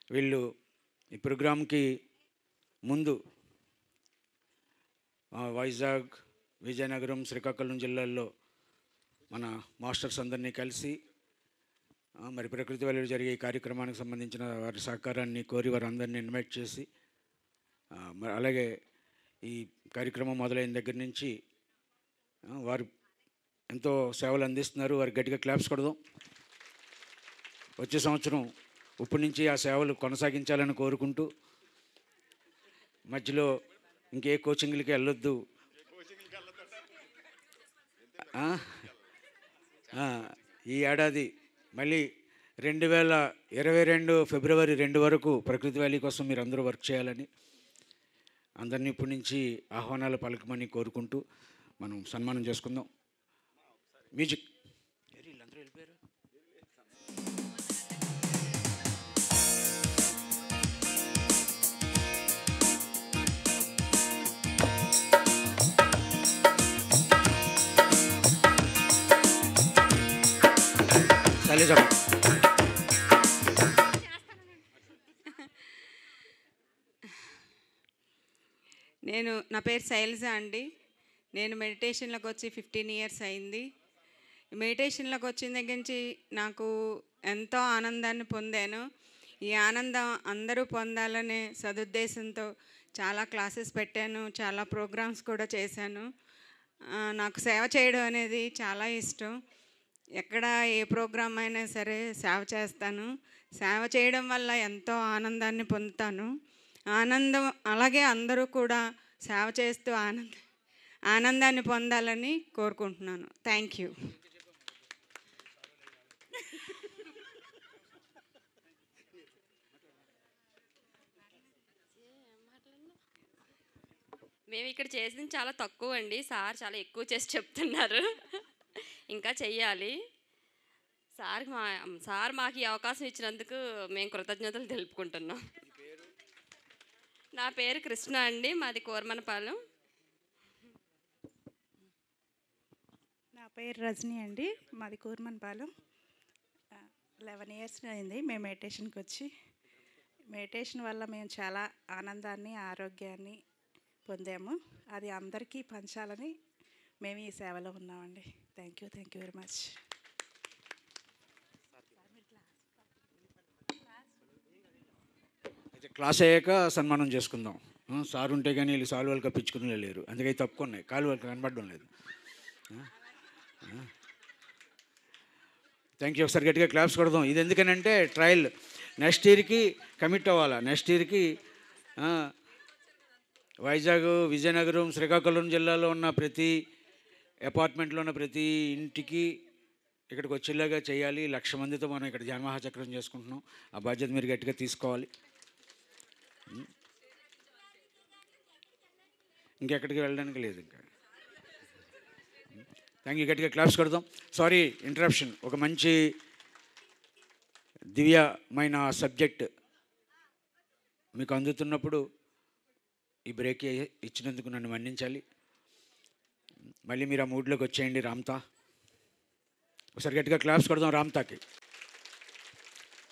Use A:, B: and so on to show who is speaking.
A: వీళ్ళు ఈ ప్రోగ్రాంకి ముందు ఆ, వైజాగ్ విజయనగరం శ్రీకాకుళం జిల్లాల్లో మన మాస్టర్స్ అందరినీ కలిసి ఆ, మరి ప్రకృతి వల్ల జరిగే ఈ కార్యక్రమానికి సంబంధించిన వారి సహకారాన్ని కోరి వారందరినీ ఇన్వైట్ చేసి ఆ, మరి అలాగే ఈ కార్యక్రమం మొదలైన దగ్గర నుంచి ఆ, వారు ఎంతో సేవలు అందిస్తున్నారు వారికి గట్టిగా క్లాప్స్ కొడదాం వచ్చే సంవత్సరం ఇప్పటి నుంచి ఆ సేవలు కొనసాగించాలని కోరుకుంటూ మధ్యలో ఇంకే కోచింగ్లకి వెళ్ళొద్దు ఆ? ఆ, ఈ ఏడాది మళ్ళీ రెండు వేల ఇరవై రెండు ఫిబ్రవరి రెండు వరకు ప్రకృతి వ్యాలీ కోసం మీరు అందరూ వర్క్ చేయాలని అందరినీ ఇప్పటి నుంచి ఆహ్వానాలు పలకమని కోరుకుంటూ మనం సన్మానం చేసుకుందాం మ్యూజిక్ ఏరి, వీళ్ళందరూ వెళ్ళిపోయారు శైలజమ్మ
B: నేను నా పేరు శైలజ అండి నేను మెడిటేషన్లోకి వచ్చి ఫిఫ్టీన్ ఇయర్స్ అయింది మెడిటేషన్లోకి వచ్చిన దగ్గర నుంచి నాకు ఎంతో ఆనందాన్ని పొందాను ఈ ఆనందం అందరూ పొందాలనే సదుద్దేశంతో చాలా క్లాసెస్ పెట్టాను చాలా ప్రోగ్రామ్స్ కూడా చేశాను ఆ, నాకు సేవ చేయడం అనేది చాలా ఇష్టం ఎక్కడ ఏ ప్రోగ్రామ్ అయినా సరే సేవ చేస్తాను సేవ చేయడం వల్ల ఎంతో ఆనందాన్ని పొందుతాను ఆనందం అలాగే అందరూ కూడా సేవ చేస్తూ ఆనంద ఆనందాన్ని పొందాలని కోరుకుంటున్నాను థ్యాంక్ యూ
C: మేము ఇక్కడ చేసింది చాలా తక్కువ అండి సార్ చాలా ఎక్కువ చేసి చెప్తున్నారు ఇంకా చెయ్యాలి సార్ మా సార్ మాకు ఈ అవకాశం ఇచ్చినందుకు మేము కృతజ్ఞతలు తెలుపుకుంటున్నాం నా పేరు కృష్ణ అండి మాది కోరమనపాలెం
D: నా పేరు రజనీ అండి మాది కూర్మన్పాలెం లెవెన్ ఇయర్స్ అయింది మేము మెడిటేషన్కి వచ్చి మెడిటేషన్ వల్ల మేము చాలా ఆనందాన్ని ఆరోగ్యాన్ని పొందాము అది అందరికీ పంచాలని మేము ఈ సేవలో ఉన్నామండి thank you thank you very much
A: అయితే క్లాస్ అయ్యాక సన్మానం చేసుకుందాం ఆ, సార్ ఉంటే కానీ వీళ్ళు సాల్వాలు కప్పించుకుని లేరు అందుకే అవి తప్పుకున్నాయి కాలు వాళ్ళకి కనబడడం లేదు థ్యాంక్ యూ ఒకసారి గట్టిగా క్లాప్స్ కొడదాం ఇది ఎందుకనంటే ట్రయల్ నెక్స్ట్ ఇయర్కి కమిట్ అవ్వాలా నెక్స్ట్ ఇయర్కి వైజాగ్ విజయనగరం శ్రీకాకుళం జిల్లాలో ఉన్న ప్రతి అపార్ట్మెంట్లో ఉన్న ప్రతి ఇంటికి ఇక్కడికి వచ్చేలాగా చేయాలి లక్ష మందితో మనం ఇక్కడ జన్మహా చక్రం చేసుకుంటున్నాం ఆ బాధ్యత మీరు గట్టిగా తీసుకోవాలి ఇంకెక్కడికి వెళ్ళడానికి లేదు ఇంకా థ్యాంక్ యూ గట్టిగా క్లాప్స్ కొడదాం సారీ ఇంటరప్షన్ ఒక మంచి దివ్యమైన సబ్జెక్ట్ మీకు అందుతున్నప్పుడు ఈ బ్రేక్ ఇచ్చినందుకు నన్ను మన్నించాలి మళ్ళీ మీరు ఆ మూడ్లోకి వచ్చేయండి రామ్తా ఒకసారి గట్టిగా క్లాప్స్ కొడదాం రామ్తాకి